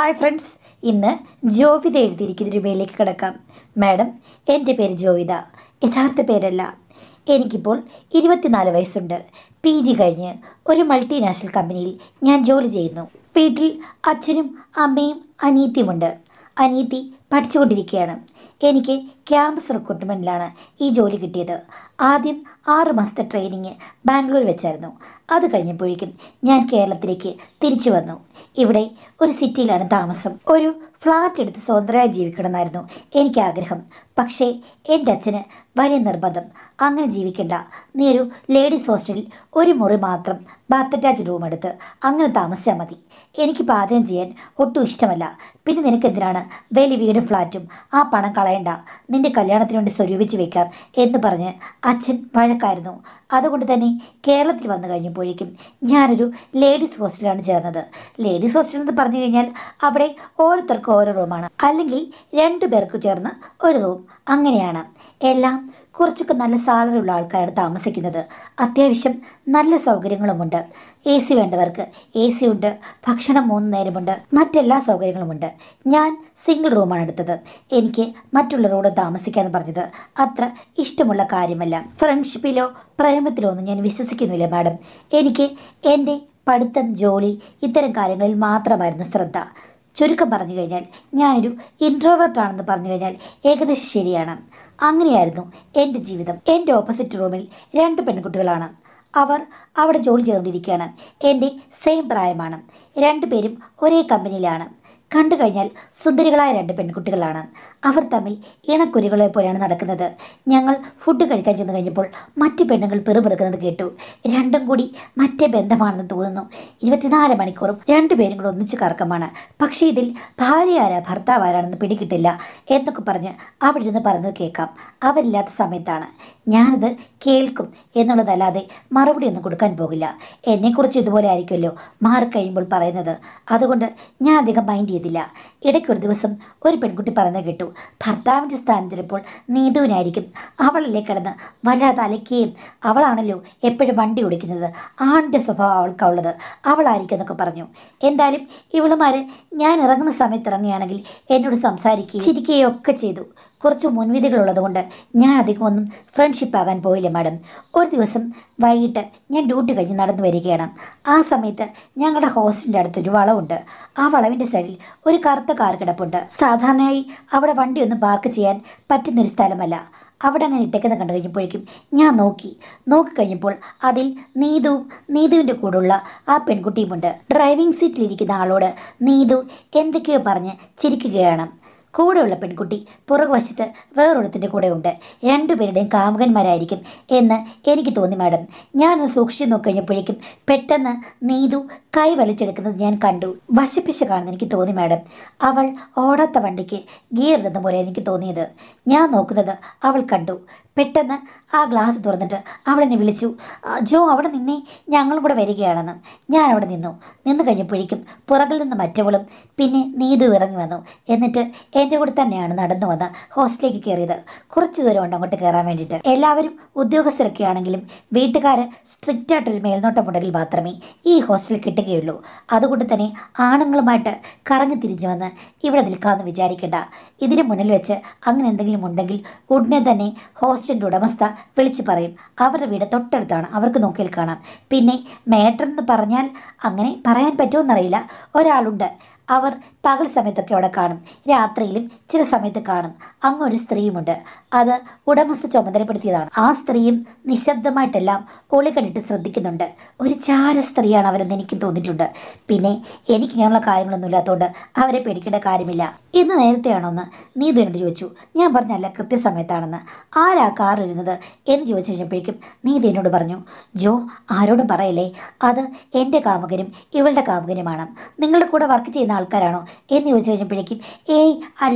hi friends ഇന്ന് ജോവിത എഴുതിയിരിക്കുന്ന ഒരു മേലേക്ക് കിടക്കാം മാഡം എൻ്റെ പേര് ജോവിത യഥാർത്ഥ പേരല്ല എനിക്കിപ്പോൾ ഇരുപത്തിനാല് വയസ്സുണ്ട് പി ജി കഴിഞ്ഞ് ഒരു മൾട്ടിനാഷണൽ കമ്പനിയിൽ ഞാൻ ജോലി ചെയ്യുന്നു വീട്ടിൽ അച്ഛനും അമ്മയും അനിയത്തിയുമുണ്ട് അനിയത്തി പഠിച്ചുകൊണ്ടിരിക്കുകയാണ് എനിക്ക് ക്യാമ്പസ് റിക്രൂട്ട്മെൻറ്റിലാണ് ഈ ജോലി കിട്ടിയത് ആദ്യം ആറ് മാസത്തെ ട്രെയിനിങ് ബാംഗ്ലൂർ വെച്ചായിരുന്നു അത് കഴിഞ്ഞപ്പോഴേക്കും ഞാൻ കേരളത്തിലേക്ക് തിരിച്ചു വന്നു ഇവിടെ ഒരു സിറ്റിയിലാണ് താമസം ഒരു ഫ്ലാറ്റ് എടുത്ത് സ്വതന്ത്രമായി ജീവിക്കണമെന്നായിരുന്നു എനിക്ക് ആഗ്രഹം പക്ഷേ എൻ്റെ അച്ഛന് വലിയ നിർബന്ധം അങ്ങനെ ജീവിക്കണ്ട നീ ഒരു ലേഡീസ് ഹോസ്റ്റലിൽ ഒരു മുറി മാത്രം ബാത്ത് അറ്റാച്ച് റൂം എടുത്ത് അങ്ങനെ താമസിച്ചാൽ മതി എനിക്ക് പാചകം ചെയ്യാൻ ഒട്ടും ഇഷ്ടമല്ല പിന്നെ നിനക്കെന്തിനാണ് വലിയ വീടും ഫ്ലാറ്റും ആ പണം കളയണ്ട നിന്റെ കല്യാണത്തിന് വേണ്ടി സ്വരൂപിച്ച് വെക്കാം എന്ന് പറഞ്ഞ് അച്ഛൻ വഴക്കായിരുന്നു അതുകൊണ്ട് തന്നെ കേരളത്തിൽ വന്നു കഴിഞ്ഞപ്പോഴേക്കും ഞാനൊരു ലേഡീസ് ഹോസ്റ്റലാണ് ചേർന്നത് ലേഡീസ് ഹോസ്റ്റൽ എന്ന് പറഞ്ഞു കഴിഞ്ഞാൽ അവിടെ ഓരോരുത്തർക്കും ഓരോ റൂമാണ് അല്ലെങ്കിൽ രണ്ടു പേർക്ക് ചേർന്ന് ഒരു റൂം അങ്ങനെയാണ് എല്ലാം കുറച്ചൊക്കെ നല്ല സാലറി ഉള്ള ആൾക്കാരാണ് താമസിക്കുന്നത് അത്യാവശ്യം നല്ല സൗകര്യങ്ങളുമുണ്ട് എ സി വേണ്ടവർക്ക് എ സി ഉണ്ട് ഭക്ഷണം മൂന്ന് നേരമുണ്ട് മറ്റെല്ലാ സൗകര്യങ്ങളുമുണ്ട് ഞാൻ സിംഗിൾ റൂമാണ് എടുത്തത് എനിക്ക് മറ്റുള്ളവരോട് താമസിക്കാമെന്ന് പറഞ്ഞത് അത്ര ഇഷ്ടമുള്ള കാര്യമല്ല ഫ്രണ്ട്ഷിപ്പിലോ പ്രേമത്തിലോ ഒന്നും ഞാൻ വിശ്വസിക്കുന്നില്ല മാഡം എനിക്ക് എൻ്റെ പഠിത്തം ജോലി ഇത്തരം കാര്യങ്ങളിൽ മാത്രമായിരുന്നു ശ്രദ്ധ ചുരുക്കം പറഞ്ഞു കഴിഞ്ഞാൽ ഞാനൊരു ഇൻട്രോവേർട്ട് ആണെന്ന് പറഞ്ഞു കഴിഞ്ഞാൽ ഏകദേശം ശരിയാണ് അങ്ങനെയായിരുന്നു എൻ്റെ ജീവിതം എൻ്റെ ഓപ്പോസിറ്റ് റൂമിൽ രണ്ട് പെൺകുട്ടികളാണ് അവർ അവിടെ ജോലി ചെയ്തുകൊണ്ടിരിക്കുകയാണ് എൻ്റെ സെയിം പ്രായമാണ് രണ്ടുപേരും ഒരേ കമ്പനിയിലാണ് കണ്ടു കഴിഞ്ഞാൽ സുന്ദരികളായ രണ്ട് പെൺകുട്ടികളാണ് അവർ തമ്മിൽ ഇണക്കുരുകളെ പോലെയാണ് നടക്കുന്നത് ഞങ്ങൾ ഫുഡ് കഴിക്കാൻ ചെന്ന് കഴിഞ്ഞപ്പോൾ മറ്റു പെണ്ണുങ്ങൾ പെറുപെറുക്കുന്നത് കേട്ടു രണ്ടും കൂടി മറ്റേ ബന്ധമാണെന്ന് തോന്നുന്നു ഇരുപത്തിനാല് മണിക്കൂറും രണ്ടുപേരും കൂടെ ഒന്നിച്ച് കറക്കമാണ് പക്ഷേ ഇതിൽ ഭാര്യ ആരാ ഭർത്താവ് ആരാണെന്ന് പിടികിട്ടില്ല എന്നൊക്കെ പറഞ്ഞ് അവിടെ ഇരുന്ന് പറഞ്ഞത് കേൾക്കാം അവരില്ലാത്ത സമയത്താണ് ഞാനത് കേൾക്കും എന്നുള്ളതല്ലാതെ മറുപടി ഒന്നും കൊടുക്കാൻ പോകില്ല എന്നെക്കുറിച്ച് ഇതുപോലെ ആയിരിക്കുമല്ലോ മാറിക്കഴിയുമ്പോൾ പറയുന്നത് അതുകൊണ്ട് ഞാൻ അധികം മൈൻഡ് ചെയ്തില്ല ഇടയ്ക്കൊരു ദിവസം ഒരു പെൺകുട്ടി പറയുന്നത് കേട്ടു ഭർത്താവിൻ്റെ സ്ഥാനത്തിലിപ്പോൾ നീതുവിനായിരിക്കും അവളല്ലേ കിടന്ന് വല്ലാതെ അലക്കുകയും അവളാണല്ലോ എപ്പോഴും വണ്ടി ഓടിക്കുന്നത് ആണിൻ്റെ സ്വഭാവം അവൾക്കുള്ളത് അവളായിരിക്കും എന്നൊക്കെ പറഞ്ഞു എന്തായാലും ഇവളുമാർ ഞാൻ ഇറങ്ങുന്ന സമയത്ത് ഇറങ്ങുകയാണെങ്കിൽ എന്നോട് സംസാരിക്കുകയും ചിരിക്കുകയും ഒക്കെ ചെയ്തു കുറച്ച് മുൻവിധികളുള്ളത് കൊണ്ട് ഞാൻ അധികം ഒന്നും ഫ്രണ്ട്ഷിപ്പ് ആകാൻ പോയില്ല മാഡം ഒരു ദിവസം വൈകിട്ട് ഞാൻ ഡ്യൂട്ടി കഴിഞ്ഞ് നടന്നു വരികയാണ് ആ സമയത്ത് ഞങ്ങളുടെ ഹോസ്റ്റലിൻ്റെ അടുത്തൊരു വളവുണ്ട് ആ വളവിൻ്റെ സൈഡിൽ ഒരു കറുത്ത കാർ കിടപ്പുണ്ട് സാധാരണയായി അവിടെ വണ്ടിയൊന്നും പാർക്ക് ചെയ്യാൻ പറ്റുന്നൊരു സ്ഥലമല്ല അവിടെ അങ്ങനെ ഇട്ടേക്കുന്ന കണ്ടു കഴിഞ്ഞപ്പോഴേക്കും ഞാൻ നോക്കി നോക്കിക്കഴിഞ്ഞപ്പോൾ അതിൽ നീതുവും നീതുവിൻ്റെ കൂടെയുള്ള ആ പെൺകുട്ടിയുമുണ്ട് ഡ്രൈവിംഗ് സീറ്റിലിരിക്കുന്ന ആളോട് നീതു എന്തൊക്കെയോ പറഞ്ഞ് ചിരിക്കുകയാണ് കൂടെയുള്ള പെൺകുട്ടി പുറകുവശത്ത് വേറൊരുത്തിൻ്റെ കൂടെ ഉണ്ട് രണ്ടുപേരുടെയും കാമുകന്മാരായിരിക്കും എന്ന് എനിക്ക് തോന്നി മാഡം ഞാനൊന്ന് സൂക്ഷിച്ചു നോക്കിക്കഴിഞ്ഞപ്പോഴേക്കും പെട്ടെന്ന് നീതു കൈ വലിച്ചെടുക്കുന്നത് ഞാൻ കണ്ടു വശപ്പിച്ച് കാണുന്ന എനിക്ക് തോന്നി മാഡം അവൾ ഓടാത്ത വണ്ടിക്ക് ഗിയർ ഇടുന്ന പോലെ എനിക്ക് തോന്നിയത് ഞാൻ നോക്കുന്നത് അവൾ കണ്ടു പെട്ടെന്ന് ആ ഗ്ലാസ് തുറന്നിട്ട് അവളെന്നെ വിളിച്ചു "ആ, ജോ അവിടെ നിന്നേ ഞങ്ങളും കൂടെ വരികയാണെന്ന് ഞാൻ അവിടെ നിന്നു നിന്ന് കഴിഞ്ഞപ്പോഴേക്കും പുറകിൽ നിന്ന് മറ്റവളും പിന്നെ നീതു ഇറങ്ങി വന്നു എന്നിട്ട് എൻ്റെ കൂടെ തന്നെയാണ് നടന്നു വന്ന് ഹോസ്റ്റലിലേക്ക് കയറിയത് കുറച്ച് ദൂരം ഉണ്ട് അങ്ങോട്ട് കയറാൻ വേണ്ടിയിട്ട് എല്ലാവരും ഉദ്യോഗസ്ഥരൊക്കെ ആണെങ്കിലും വീട്ടുകാർ സ്ട്രിക്റ്റ് ആയിട്ടൊരു മേൽനോട്ടമുണ്ടെങ്കിൽ മാത്രമേ ഈ ഹോസ്റ്റലിൽ കിട്ടുകയുള്ളൂ അതുകൊണ്ട് തന്നെ ആണുങ്ങളുമായിട്ട് കറങ്ങി തിരിഞ്ഞു വന്ന് ഇവിടെ നിൽക്കാമെന്ന് വിചാരിക്കേണ്ട ഇതിന് മുന്നിൽ വെച്ച് അങ്ങനെ എന്തെങ്കിലും ഉണ്ടെങ്കിൽ ഉടനെ തന്നെ ഹോസ്റ്റലിൻ്റെ ഉടമസ്ഥ വിളിച്ചു പറയും അവരുടെ വീട് തൊട്ടടുത്താണ് അവർക്ക് നോക്കിയാൽ കാണാം പിന്നെ മേട്ടർ എന്ന് പറഞ്ഞാൽ അങ്ങനെ പറയാൻ പറ്റുമെന്നറിയില്ല ഒരാളുണ്ട് അവർ പകൽ സമയത്തൊക്കെ അവിടെ കാണും രാത്രിയിലും ചില സമയത്ത് കാണും അങ്ങൊരു സ്ത്രീയുമുണ്ട് അത് ഉടമസ്ഥ ചുമതലപ്പെടുത്തിയതാണ് ആ സ്ത്രീയും നിശബ്ദമായിട്ടെല്ലാം ഒളി കണ്ടിട്ട് ശ്രദ്ധിക്കുന്നുണ്ട് ഒരു ചാര സ്ത്രീയാണ് അവരെന്ന് എനിക്ക് തോന്നിയിട്ടുണ്ട് പിന്നെ എനിക്ക് ഇങ്ങനെയുള്ള കാര്യങ്ങളൊന്നും ഇല്ലാത്തതുകൊണ്ട് അവരെ പേടിക്കേണ്ട കാര്യമില്ല ഇന്ന് നേരത്തെയാണോന്ന് നീതു എന്നോട് ചോദിച്ചു ഞാൻ പറഞ്ഞല്ല കൃത്യസമയത്താണെന്ന് ആരാ കാറിലിരുന്നത് എന്ന് ചോദിച്ചു കഴിഞ്ഞപ്പോഴേക്കും നീതു എന്നോട് പറഞ്ഞു ജോ ആരോടും പറയല്ലേ അത് എൻ്റെ കാമുകനും ഇവളുടെ കാമുകനുമാണ് നിങ്ങളുടെ കൂടെ വർക്ക് ചെയ്യുന്ന ആൾക്കാരാണോ എന്ന് ചോദിച്ചു കഴിഞ്ഞപ്പോഴേക്കും ഏയ് അല്ല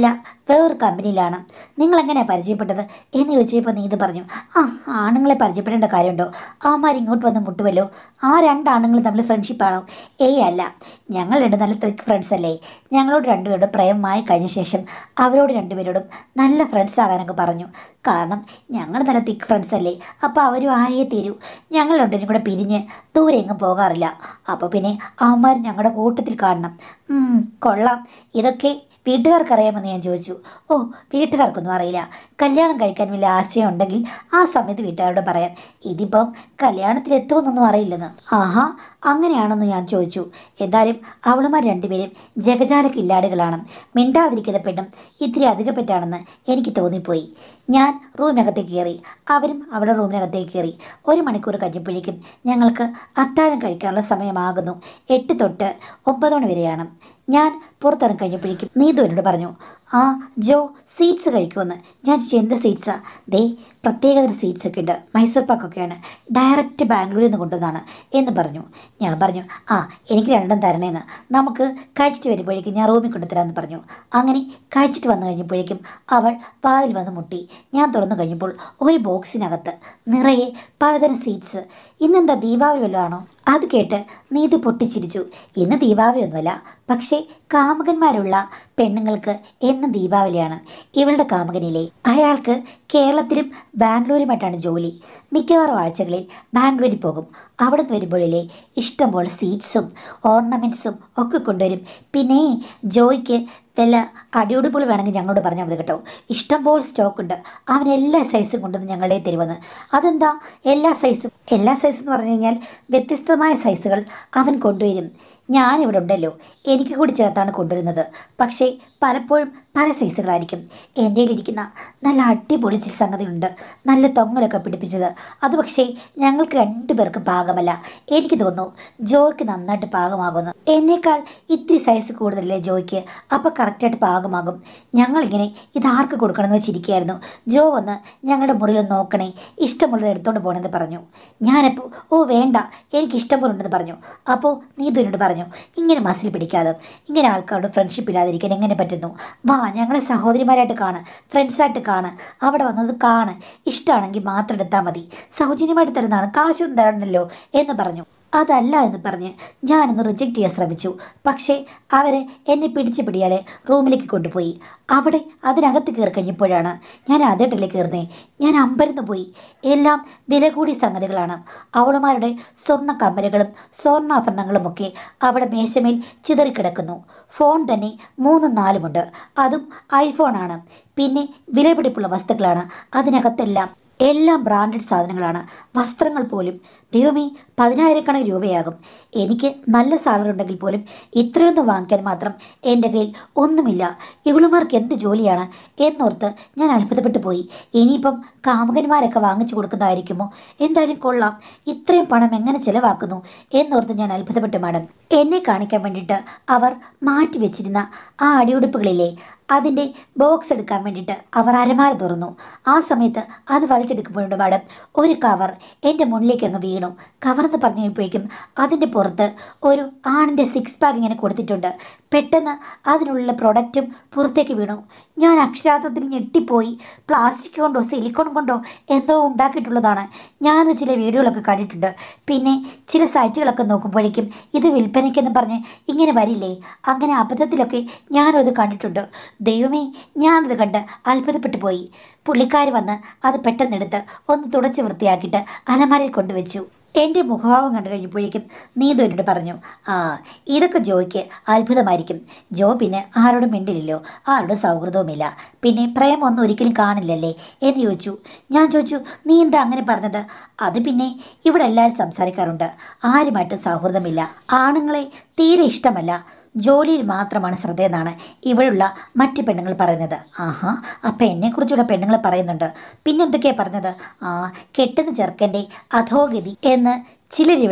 വേറൊരു കമ്പനിയിലാണ് നിങ്ങൾ എങ്ങനെയാണ് പരിചയപ്പെട്ടത് എന്ന് ചോദിച്ചപ്പോൾ നീ ഇത് പറഞ്ഞു ആ ആണുങ്ങളെ പരിചയപ്പെടേണ്ട കാര്യമുണ്ടോ അവന്മാർ ഇങ്ങോട്ട് വന്ന് മുട്ടുമല്ലോ ആ രണ്ടാണുങ്ങൾ തമ്മിൽ ഫ്രണ്ട്ഷിപ്പാണോ ഏയ് അല്ല ഞങ്ങൾ രണ്ട് നല്ല തിക്ക് ഫ്രണ്ട്സ് അല്ലേ ഞങ്ങളോട് രണ്ടുപേരോടും പ്രേമമായി കഴിഞ്ഞ ശേഷം അവരോട് രണ്ടുപേരോടും നല്ല ഫ്രണ്ട്സ് ആകാനൊക്കെ പറഞ്ഞു കാരണം ഞങ്ങൾ നല്ല തിക്ക് ഫ്രണ്ട്സ് അല്ലേ അപ്പോൾ അവരും ആയേ തീരൂ ഞങ്ങൾ രണ്ടുപേരും കൂടെ പിരിഞ്ഞ് ദൂരെ എങ്ങും പോകാറില്ല അപ്പോൾ പിന്നെ അവന്മാർ ഞങ്ങളുടെ കൂട്ടത്തിൽ കാണണം ഉം, കൊള്ളാം ഇതൊക്കെ വീട്ടുകാർക്ക് അറിയാമെന്ന് ഞാൻ ചോദിച്ചു ഓ വീട്ടുകാർക്കൊന്നും അറിയില്ല കല്യാണം കഴിക്കാൻ വലിയ ആശയമുണ്ടെങ്കിൽ ആ സമയത്ത് വീട്ടുകാരോട് പറയാം ഇതിപ്പം കല്യാണത്തിൽ എത്തുമെന്നൊന്നും അറിയില്ലെന്ന് ആഹാ അങ്ങനെയാണെന്ന് ഞാൻ ചോദിച്ചു എന്തായാലും അവളുമാർ രണ്ടുപേരും ജഗജാല കില്ലാടികളാണ് മിണ്ടാതിരിക്കുന്ന പെണ്ണും ഇത്തിരി അധികപ്പെട്ടാണെന്ന് എനിക്ക് തോന്നിപ്പോയി ഞാൻ റൂമിനകത്തേക്ക് കയറി അവരും അവിടെ റൂമിനകത്തേക്ക് കയറി ഒരു മണിക്കൂർ കഴിഞ്ഞപ്പോഴേക്കും ഞങ്ങൾക്ക് അത്താഴം കഴിക്കാനുള്ള സമയമാകുന്നു എട്ട് തൊട്ട് ഒമ്പത് മണി വരെയാണ് ഞാൻ പുറത്തിറങ്ങി കഴിഞ്ഞപ്പോഴേക്കും നീതു എന്നോട് പറഞ്ഞു ആ ജോ സ്വീറ്റ്സ് കഴിക്കുമെന്ന് ഞാൻ ചോദിച്ചു എന്ത് സ്വീറ്റ്സാ ദേ പ്രത്യേകതരം സ്വീറ്റ്സ് ഒക്കെ ഉണ്ട് മൈസൂർ പാക്കൊക്കെയാണ് ഡയറക്റ്റ് ബാംഗ്ലൂരിൽ നിന്ന് കൊണ്ടുവന്നതാണ് എന്ന് പറഞ്ഞു ഞാൻ പറഞ്ഞു ആ എനിക്ക് രണ്ടും തരണേന്ന് നമുക്ക് കഴിച്ചിട്ട് വരുമ്പോഴേക്കും ഞാൻ റൂമിൽ കൊണ്ടുതരാമെന്ന് പറഞ്ഞു അങ്ങനെ കഴിച്ചിട്ട് വന്നു കഴിഞ്ഞപ്പോഴേക്കും അവൾ വാതിൽ വന്ന് മുട്ടി ഞാൻ തുറന്നു കഴിഞ്ഞപ്പോൾ ഒരു ബോക്സിനകത്ത് നിറയെ പലതരം സ്വീറ്റ്സ് ഇന്നെന്താ ദീപാവലി വല്ലതും ആണോ അത് കേട്ട് നീതി പൊട്ടിച്ചിരിച്ചു ഇന്ന് ദീപാവലി ഒന്നുമല്ല പക്ഷേ കാമുകന്മാരുള്ള പെണ്ണുങ്ങൾക്ക് എന്നും ദീപാവലിയാണ് ഇവളുടെ കാമുകനിലെ അയാൾക്ക് കേരളത്തിലും ബാംഗ്ലൂരുമായിട്ടാണ് ജോലി മിക്കവാറും ആഴ്ചകളിൽ ബാംഗ്ലൂരിൽ പോകും അവിടെ നിന്ന് വരുമ്പോഴില്ലേ ഇഷ്ടംപോലെ സീറ്റ്സും ഓർണമെൻറ്റ്സും ഒക്കെ കൊണ്ടുവരും പിന്നെ ജോയ്ക്ക് വല്ല അടിയുടുപ്പുകൾ വേണമെങ്കിൽ ഞങ്ങളോട് പറഞ്ഞാൽ മതി കേട്ടോ ഇഷ്ടംപോലെ സ്റ്റോക്ക് ഉണ്ട് അവൻ എല്ലാ സൈസും കൊണ്ടുവന്ന് ഞങ്ങളുടെ തരുമെന്ന് അതെന്താ എല്ലാ സൈസും എല്ലാ സൈസ് എന്ന് പറഞ്ഞു കഴിഞ്ഞാൽ വ്യത്യസ്തമായ സൈസുകൾ അവൻ കൊണ്ടുവരും ഞാനിവിടെ ഉണ്ടല്ലോ എനിക്ക് കൂടി ചേർത്താണ് കൊണ്ടുവരുന്നത് പക്ഷേ പലപ്പോഴും പല സൈസുകളായിരിക്കും എൻ്റെ ഇരിക്കുന്ന നല്ല അടിപൊളി ചി- സംഗതിയുണ്ട് നല്ല തൊങ്ങലൊക്കെ പിടിപ്പിച്ചത് അത് പക്ഷേ ഞങ്ങൾക്ക് രണ്ടു പേർക്ക് പാകമല്ല എനിക്ക് തോന്നുന്നു ജോയ്ക്ക് നന്നായിട്ട് പാകമാകുന്നു എന്നേക്കാൾ ഇത്തിരി സൈസ് കൂടുതലല്ലേ ജോയ്ക്ക് അപ്പോൾ കറക്റ്റായിട്ട് പാകമാകും ഞങ്ങളിങ്ങനെ ഇതാർക്ക് കൊടുക്കണമെന്ന് വെച്ചിരിക്കുകയായിരുന്നു ജോ വന്ന് ഞങ്ങളുടെ മുറിയിൽ നോക്കണേ ഇഷ്ടമുള്ളത് എടുത്തുകൊണ്ട് പോകണമെന്ന് പറഞ്ഞു ഞാനപ്പോൾ ഓ വേണ്ട എനിക്ക് ഇഷ്ടം പോലെ ഉണ്ടെന്ന് പറഞ്ഞു അപ്പോൾ നീതു എന്നോട് പറഞ്ഞു ഇങ്ങനെ മസിൽ പിടിക്കാതെ ഇങ്ങനെ ആൾക്കാരോട് ഫ്രണ്ട്ഷിപ്പ് ഇല്ലാതിരിക്കാൻ എങ്ങനെ പറ്റുന്നു വാ ഞങ്ങളെ സഹോദരിമാരായിട്ട് കാണ് ഫ്രണ്ട്സായിട്ട് കാണ് അവിടെ വന്നത് കാണ് ഇഷ്ടമാണെങ്കിൽ മാത്രം എടുത്താൽ മതി സൗജന്യമായിട്ട് തരുന്നതാണ് കാശൊന്നും തരണമല്ലോ എന്ന് പറഞ്ഞു അതല്ല എന്ന് പറഞ്ഞ് ഞാനൊന്ന് റിജക്റ്റ് ചെയ്യാൻ ശ്രമിച്ചു പക്ഷേ അവരെ എന്നെ പിടിച്ച് പിടിയാലെ റൂമിലേക്ക് കൊണ്ടുപോയി അവിടെ അതിനകത്ത് കയറി കഴിഞ്ഞപ്പോഴാണ് ഞാൻ അതേട്ടല്ലേ കയറുന്നേ ഞാൻ അമ്പരന്ന് പോയി എല്ലാം വില കൂടിയ സംഗതികളാണ് അവളുമാരുടെ സ്വർണ്ണ കമ്മലുകളും സ്വർണ്ണാഭരണങ്ങളുമൊക്കെ അവിടെ മേശമേൽ ചിതറിക്കിടക്കുന്നു ഫോൺ തന്നെ മൂന്നും നാലുമുണ്ട് അതും ഐഫോണാണ് പിന്നെ വിലപിടിപ്പുള്ള വസ്തുക്കളാണ് അതിനകത്തെല്ലാം എല്ലാം ബ്രാൻഡഡ് സാധനങ്ങളാണ് വസ്ത്രങ്ങൾ പോലും ദൈവമേ പതിനായിരക്കണക്കിന് രൂപയാകും എനിക്ക് നല്ല സാലറി ഉണ്ടെങ്കിൽ പോലും ഇത്രയൊന്നും വാങ്ങിക്കാൻ മാത്രം എൻ്റെ കയ്യിൽ ഒന്നുമില്ല ഇവളുമാർക്ക് എന്ത് ജോലിയാണ് എന്നോർത്ത് ഞാൻ അത്ഭുതപ്പെട്ടു പോയി ഇനിയിപ്പം കാമുകന്മാരൊക്കെ വാങ്ങിച്ചു കൊടുക്കുന്നതായിരിക്കുമോ എന്തായാലും കൊള്ളാം ഇത്രയും പണം എങ്ങനെ ചിലവാക്കുന്നു എന്നോർത്ത് ഞാൻ അത്ഭുതപ്പെട്ടു മാഡം എന്നെ കാണിക്കാൻ വേണ്ടിയിട്ട് അവർ മാറ്റി വെച്ചിരുന്ന ആ അടിയുടുപ്പുകളിലെ അതിൻ്റെ ബോക്സ് എടുക്കാൻ വേണ്ടിയിട്ട് അവർ അരമാര തുറന്നു ആ സമയത്ത് അത് വലിച്ചെടുക്കുമ്പോഴുണ്ട് മാഡം ഒരു കവർ എൻ്റെ മുന്നിലേക്ക് അങ്ങ് വീണു കവർ എന്ന് പറഞ്ഞപ്പോഴേക്കും അതിൻ്റെ പുറത്ത് ഒരു ആണിൻ്റെ സിക്സ് പാക്ക് ഇങ്ങനെ കൊടുത്തിട്ടുണ്ട് പെട്ടെന്ന് അതിനുള്ള പ്രൊഡക്റ്റും പുറത്തേക്ക് വീണു ഞാൻ അക്ഷരാർത്ഥത്തിൽ ഞെട്ടിപ്പോയി പ്ലാസ്റ്റിക് കൊണ്ടോ സിലിക്കോൺ കൊണ്ടോ എന്തോ ഉണ്ടാക്കിയിട്ടുള്ളതാണ് ഞാൻ ചില വീഡിയോകളൊക്കെ കണ്ടിട്ടുണ്ട് പിന്നെ ചില സൈറ്റുകളൊക്കെ നോക്കുമ്പോഴേക്കും ഇത് വിൽപ്പനയ്ക്കെന്ന് പറഞ്ഞ് ഇങ്ങനെ വരില്ലേ അങ്ങനെ അബദ്ധത്തിലൊക്കെ ഞാനത് കണ്ടിട്ടുണ്ട് ദൈവമേ ഞാനത് കണ്ട് അത്ഭുതപ്പെട്ടു പോയി പുള്ളിക്കാരി വന്ന് അത് പെട്ടെന്നെടുത്ത് ഒന്ന് തുടച്ച് വൃത്തിയാക്കിയിട്ട് അലമാരയിൽ കൊണ്ടുവച്ചു എൻ്റെ മുഖഭാവം കണ്ടു കഴിഞ്ഞപ്പോഴേക്കും നീതു എന്നോട് പറഞ്ഞു ആ ഇതൊക്കെ ജോയ്ക്ക് അത്ഭുതമായിരിക്കും ജോ പിന്നെ ആരോടും മിണ്ടില്ലല്ലോ ആരോടും സൗഹൃദവുമില്ല പിന്നെ പ്രേമൊന്നും ഒരിക്കലും കാണില്ലല്ലേ എന്ന് ചോദിച്ചു ഞാൻ ചോദിച്ചു നീ എന്താ അങ്ങനെ പറഞ്ഞത് അത് പിന്നെ ഇവിടെ എല്ലാവരും സംസാരിക്കാറുണ്ട് ആരുമായിട്ടും സൗഹൃദമില്ല ആണുങ്ങളെ തീരെ ഇഷ്ടമല്ല ജോലിയിൽ മാത്രമാണ് ശ്രദ്ധയെന്നാണ് ഇവിടെയുള്ള മറ്റു പെണ്ണുങ്ങൾ പറയുന്നത് ആഹാ അപ്പം എന്നെക്കുറിച്ചുള്ള പെണ്ണുങ്ങൾ പറയുന്നുണ്ട് പിന്നെന്തൊക്കെയാണ് പറഞ്ഞത് ആ കെട്ടുന്ന ചെറുക്കൻ്റെ അധോഗതി എന്ന് ചിലരിവിടെ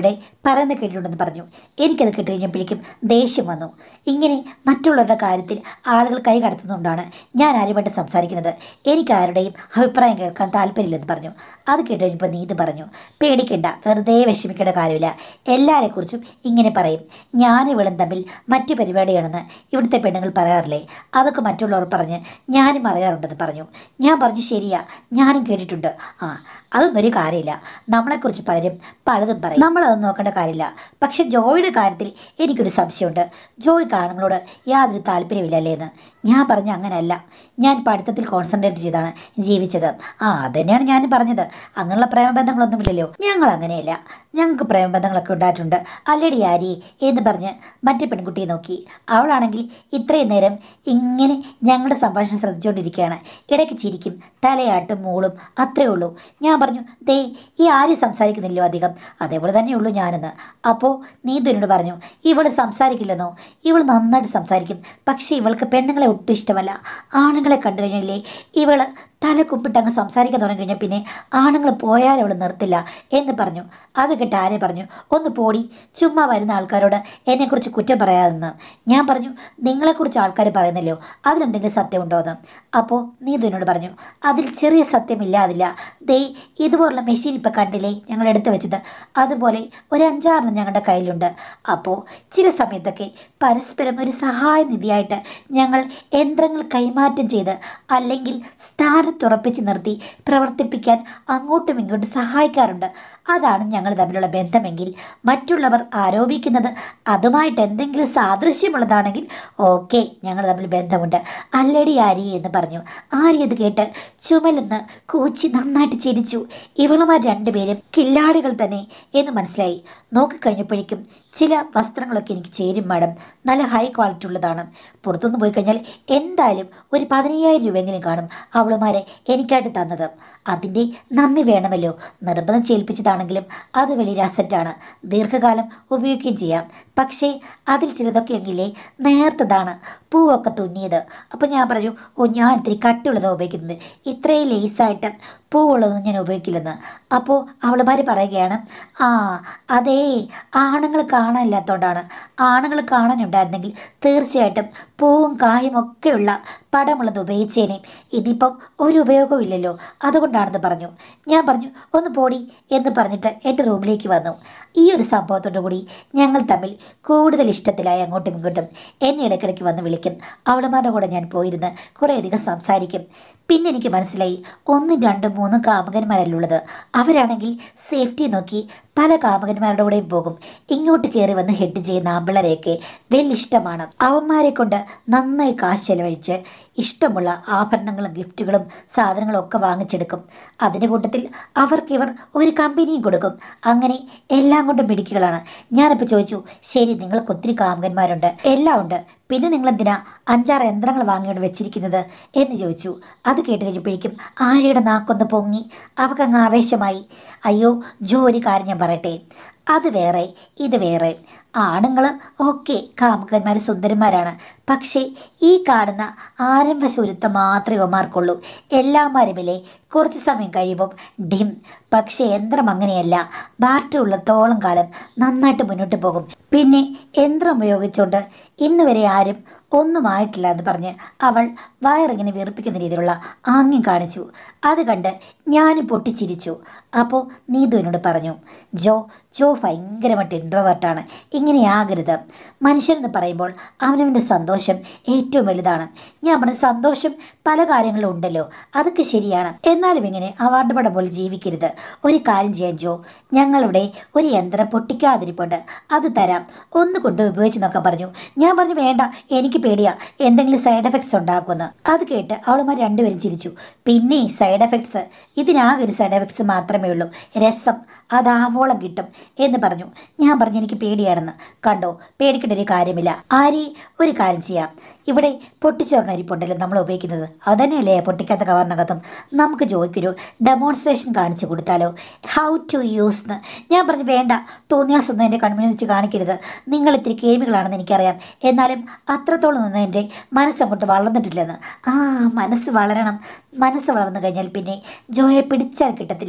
പറയുന്നത് കേട്ടിട്ടുണ്ടെന്ന് പറഞ്ഞു എനിക്കത് കേട്ട് കഴിഞ്ഞപ്പോഴേക്കും ദേഷ്യം വന്നു ഇങ്ങനെ മറ്റുള്ളവരുടെ കാര്യത്തിൽ ആളുകൾ കൈ കടത്തുന്നതുകൊണ്ടാണ് ഞാൻ ആരുമായിട്ട് സംസാരിക്കുന്നത് എനിക്ക് ആരുടെയും അഭിപ്രായം കേൾക്കാൻ താല്പര്യമില്ലെന്ന് പറഞ്ഞു അത് കേട്ട് കഴിഞ്ഞപ്പോൾ നീത് പറഞ്ഞു പേടിക്കണ്ട വെറുതെ വിഷമിക്കേണ്ട കാര്യമില്ല എല്ലാവരെക്കുറിച്ചും ഇങ്ങനെ പറയും ഞാൻ ഇവളും തമ്മിൽ മറ്റു പരിപാടിയാണെന്ന് ഇവിടുത്തെ പെണ്ണുങ്ങൾ പറയാറില്ലേ അതൊക്കെ മറ്റുള്ളവർ പറഞ്ഞ് ഞാനും അറിയാറുണ്ടെന്ന് പറഞ്ഞു ഞാൻ പറഞ്ഞു ശരിയാ ഞാനും കേട്ടിട്ടുണ്ട് ആ അതൊന്നും ഒരു കാര്യമില്ല നമ്മളെക്കുറിച്ച് പലരും പലതും പറയും നമ്മളതൊന്നും നോക്കേണ്ട കാര്യമില്ല പക്ഷെ ജോയിയുടെ കാര്യത്തിൽ എനിക്കൊരു സംശയമുണ്ട് ജോയ് കാണുങ്ങളോട് യാതൊരു താല്പര്യമില്ലല്ലേ എന്ന് ഞാൻ പറഞ്ഞ അങ്ങനെയല്ല ഞാൻ പഠിത്തത്തിൽ കോൺസെൻട്രേറ്റ് ചെയ്താണ് ജീവിച്ചത് ആ അതുതന്നെയാണ് ഞാൻ പറഞ്ഞത് അങ്ങനെയുള്ള പ്രേമബന്ധങ്ങളൊന്നുമില്ലല്ലോ ഞങ്ങൾ അങ്ങനെയല്ല ഞങ്ങൾക്ക് പ്രേമബന്ധങ്ങളൊക്കെ ഉണ്ടായിട്ടുണ്ട് അല്ലടി ആരി എന്ന് പറഞ്ഞ് മറ്റേ പെൺകുട്ടിയെ നോക്കി അവളാണെങ്കിൽ ഇത്രയും നേരം ഇങ്ങനെ ഞങ്ങളുടെ സംഭാഷണം ശ്രദ്ധിച്ചുകൊണ്ടിരിക്കുകയാണ് ഇടയ്ക്ക് ചിരിക്കും തലയാട്ടും മൂളും അത്രേ ഉള്ളൂ ഞാൻ പറഞ്ഞു ദേ ഈ ആര് സംസാരിക്കുന്നില്ലോ അധികം അതേപോലെ തന്നെയുള്ളൂ ഞാനെന്ന് അപ്പോൾ നീതു എന്നോട് പറഞ്ഞു ഇവൾ സംസാരിക്കില്ലെന്നോ ഇവൾ നന്നായിട്ട് സംസാരിക്കും പക്ഷേ ഇവൾക്ക് പെണ്ണുങ്ങളെ ഒട്ടും ഇഷ്ടമല്ല ആണുങ്ങളെ കണ്ടു കഴിഞ്ഞാലേ ഇവള് തല കുപ്പിട്ട് അങ്ങ് സംസാരിക്കാൻ തുടങ്ങി കഴിഞ്ഞാൽ പിന്നെ ആണുങ്ങൾ പോയാൽ അവൾ നിർത്തില്ല എന്ന് പറഞ്ഞു അത് കേട്ട് ആരെ പറഞ്ഞു ഒന്ന് പോടി ചുമ്മാ വരുന്ന ആൾക്കാരോട് എന്നെക്കുറിച്ച് കുറ്റം പറയാതെന്ന് ഞാൻ പറഞ്ഞു നിങ്ങളെക്കുറിച്ച് ആൾക്കാർ പറയുന്നല്ലോ അതിലെന്തെങ്കിലും സത്യമുണ്ടോ എന്ന് അപ്പോൾ നീതു എന്നോട് പറഞ്ഞു അതിൽ ചെറിയ സത്യമില്ലാതില്ല ദേ ഇതുപോലുള്ള മെഷീൻ ഇപ്പം കണ്ടില്ലേ ഞങ്ങൾ എടുത്തു വെച്ചത് അതുപോലെ ഒരു അഞ്ചാറെണ്ണം ഞങ്ങളുടെ കയ്യിലുണ്ട് അപ്പോൾ ചില സമയത്തൊക്കെ പരസ്പരം ഒരു സഹായ നിധിയായിട്ട് ഞങ്ങൾ യന്ത്രങ്ങൾ കൈമാറ്റം ചെയ്ത് അല്ലെങ്കിൽ സ്ഥാനത്തുറപ്പിച്ച് നിർത്തി പ്രവർത്തിപ്പിക്കാൻ അങ്ങോട്ടും ഇങ്ങോട്ടും സഹായിക്കാറുണ്ട് അതാണ് ഞങ്ങൾ തമ്മിലുള്ള ബന്ധമെങ്കിൽ മറ്റുള്ളവർ ആരോപിക്കുന്നത് അതുമായിട്ട് എന്തെങ്കിലും സാദൃശ്യമുള്ളതാണെങ്കിൽ ഓക്കെ ഞങ്ങൾ തമ്മിൽ ബന്ധമുണ്ട് അല്ലടി ആരി എന്ന് പറഞ്ഞു ആരി അത് കേട്ട് ചുമലെന്ന് കൂച്ചി നന്നായിട്ട് ചിരിച്ചു ഇവളുമാർ രണ്ടുപേരും കില്ലാടികൾ തന്നെ എന്ന് മനസ്സിലായി നോക്കിക്കഴിഞ്ഞപ്പോഴേക്കും ചില വസ്ത്രങ്ങളൊക്കെ എനിക്ക് ചേരും മാഡം നല്ല ഹൈ ക്വാളിറ്റി ഉള്ളതാണ് പുറത്തുനിന്ന് പോയി കഴിഞ്ഞാൽ എന്തായാലും ഒരു പതിനയ്യായിരം രൂപയെങ്കിലും കാണും അവളുമാരെ എനിക്കായിട്ട് തന്നത് അതിൻ്റെ നന്ദി വേണമല്ലോ നിർബന്ധം ചെയ്യിപ്പിച്ചതാണെങ്കിലും അത് വലിയൊരു അസറ്റാണ് ദീർഘകാലം ഉപയോഗിക്കുകയും ചെയ്യാം പക്ഷേ അതിൽ ചിലതൊക്കെ എങ്കിലേ നേർത്തതാണ് പൂവൊക്കെ തുന്നിയത് അപ്പോൾ ഞാൻ പറഞ്ഞു ഓ ഞാൻ ഇത്തിരി കട്ടിയുള്ളതാണ് ഉപയോഗിക്കുന്നത് ഇത്രയും ലേസായിട്ട് പൂവുള്ളതൊന്നും ഞാൻ ഉപയോഗിക്കില്ലെന്ന് അപ്പോൾ അവളുമാർ പറയുകയാണ് ആ അതേ ആണുങ്ങൾ കാണാനില്ലാത്തതുകൊണ്ടാണ് ആണുങ്ങൾ കാണാനുണ്ടായിരുന്നെങ്കിൽ തീർച്ചയായിട്ടും പൂവും കായും ഒക്കെയുള്ള പടമുള്ളത് ഉപയോഗിച്ചേനെ ഇതിപ്പം ഒരു ഉപയോഗവും ഇല്ലല്ലോ അതുകൊണ്ടാണെന്ന് പറഞ്ഞു ഞാൻ പറഞ്ഞു ഒന്ന് പോടി എന്ന് പറഞ്ഞിട്ട് എൻ്റെ റൂമിലേക്ക് വന്നു ഈ ഒരു സംഭവത്തോടു കൂടി ഞങ്ങൾ തമ്മിൽ കൂടുതൽ ഇഷ്ടത്തിലായി അങ്ങോട്ടും ഇങ്ങോട്ടും എന്നെ ഇടയ്ക്കിടയ്ക്ക് വന്ന് വിളിക്കും അവളുമാരുടെ കൂടെ ഞാൻ പോയിരുന്ന് കുറേയധികം സംസാരിക്കും പിന്നെ എനിക്ക് മനസ്സിലായി ഒന്നും രണ്ടും മൂന്നും കാമകന്മാരല്ലുള്ളത് അവരാണെങ്കിൽ സേഫ്റ്റി നോക്കി പല കാമകന്മാരുടെ കൂടെയും പോകും ഇങ്ങോട്ട് കയറി വന്ന് ഹെഡ് ചെയ്യുന്ന ആമ്പിളരെയൊക്കെ വലിയ ഇഷ്ടമാണ് അവന്മാരെ കൊണ്ട് നന്നായി കാശ് ചെലവഴിച്ച് ഇഷ്ടമുള്ള ആഭരണങ്ങളും ഗിഫ്റ്റുകളും സാധനങ്ങളും ഒക്കെ വാങ്ങിച്ചെടുക്കും അതിൻ്റെ കൂട്ടത്തിൽ അവർക്കിവർ ഒരു കമ്പനിയും കൊടുക്കും അങ്ങനെ എല്ലാം കൊണ്ടും മിടുക്കികളാണ് ഞാനിപ്പോൾ ചോദിച്ചു ശരി നിങ്ങൾക്ക് ഒത്തിരി കാമകന്മാരുണ്ട് എല്ലാം ഉണ്ട് പിന്നെ നിങ്ങൾ എന്തിനാ അഞ്ചാറ് യന്ത്രങ്ങൾ വാങ്ങിയോട് വെച്ചിരിക്കുന്നത് എന്ന് ചോദിച്ചു അത് കേട്ട് കഴിഞ്ഞപ്പോഴേക്കും ആര്യയുടെ നാക്കൊന്ന് പൊങ്ങി അവക്കങ്ങ് ആവേശമായി അയ്യോ ജോ ഒരു കാര്യം ഞാൻ പറയട്ടെ അത് വേറെ ഇത് വേറെ ആണുങ്ങൾ ഓക്കെ കാമുകന്മാർ സുന്ദരന്മാരാണ് പക്ഷേ ഈ കാണുന്ന ആരംഭശൂരത്വം മാത്രമേ ഒമാർക്കുള്ളൂ എല്ലാമാരുമില്ലേ കുറച്ച് സമയം കഴിയുമ്പം ഡിം പക്ഷേ യന്ത്രം അങ്ങനെയല്ല ബാറ്ററി ഉള്ളത്തോളം കാലം നന്നായിട്ട് മുന്നോട്ട് പോകും പിന്നെ യന്ത്രം ഉപയോഗിച്ചുകൊണ്ട് ഇന്ന് വരെ ആരും ഒന്നും ആയിട്ടില്ല എന്ന് പറഞ്ഞ് അവൾ വയറിങ്ങനെ വീർപ്പിക്കുന്ന രീതിയിലുള്ള ആംഗ്യം കാണിച്ചു അത് കണ്ട് ഞാനും പൊട്ടിച്ചിരിച്ചു അപ്പോൾ നീതു എന്നോട് പറഞ്ഞു ജോ ജോ ഭയങ്കരമായിട്ട് ഇൻട്രോവേർട്ടാണ് ഇങ്ങനെയാകരുത് മനുഷ്യനെന്ന് പറയുമ്പോൾ അവനവൻ്റെ സന്തോഷം ഏറ്റവും വലുതാണ് ഞാൻ പറഞ്ഞ സന്തോഷം പല കാര്യങ്ങളും ഉണ്ടല്ലോ അതൊക്കെ ശരിയാണ് എന്നാലും ഇങ്ങനെ അവാർഡ് പടം പോലെ ജീവിക്കരുത് ഒരു കാര്യം ചെയ്യാൻ ജോ ഞങ്ങളിവിടെ ഒരു യന്ത്രം പൊട്ടിക്കാതിരിപ്പുണ്ട് അത് തരാം ഒന്ന് കൊണ്ട് ഉപയോഗിച്ച് നോക്കാൻ പറഞ്ഞു ഞാൻ പറഞ്ഞു വേണ്ട എനിക്ക് പേടിയാ എന്തെങ്കിലും സൈഡ് എഫക്ട്സ് ഉണ്ടാക്കുമെന്ന് അത് കേട്ട് അവളുമാർ രണ്ടുപേരും ചിരിച്ചു പിന്നെ സൈഡ് എഫക്ട്സ് ഇതിനാകെ ഒരു സൈഡ് എഫക്ട്സ് മാത്രമേ ഉള്ളൂ രസം അത് ആവോളം കിട്ടും എന്ന് പറഞ്ഞു ഞാൻ പറഞ്ഞു എനിക്ക് പേടിയാണെന്ന് കണ്ടോ പേടിക്കേണ്ട ഒരു കാര്യമില്ല ആരി ഒരു കാര്യം ചെയ്യാം ഇവിടെ പൊട്ടിച്ചോറിന അരിപ്പുണ്ടല്ലോ നമ്മൾ ഉപയോഗിക്കുന്നത് അതന്നെയല്ലേ പൊട്ടിക്കാത്ത കവറിനകത്തും നമുക്ക് ജോയ്ക്കൊരു ഡെമോൺസ്ട്രേഷൻ കാണിച്ചു കൊടുത്താലോ ഹൗ ടു യൂസ് എന്ന് ഞാൻ പറഞ്ഞു വേണ്ട തോന്നിയാസൊന്നും എൻ്റെ കൺമുന്നിൽ വെച്ച് കാണിക്കരുത് നിങ്ങൾ ഇത്തിരി കേമികളാണെന്ന് എനിക്കറിയാം എന്നാലും അത്രത്തോളം ഒന്നും എൻ്റെ മനസ്സങ്ങോട്ട് വളർന്നിട്ടില്ലെന്ന് ആ മനസ്സ് വളരണം മനസ്സ് വളർന്നു കഴിഞ്ഞാൽ പിന്നെ ജോയെ പിടിച്ചാൽ കിട്ടത്തില്ല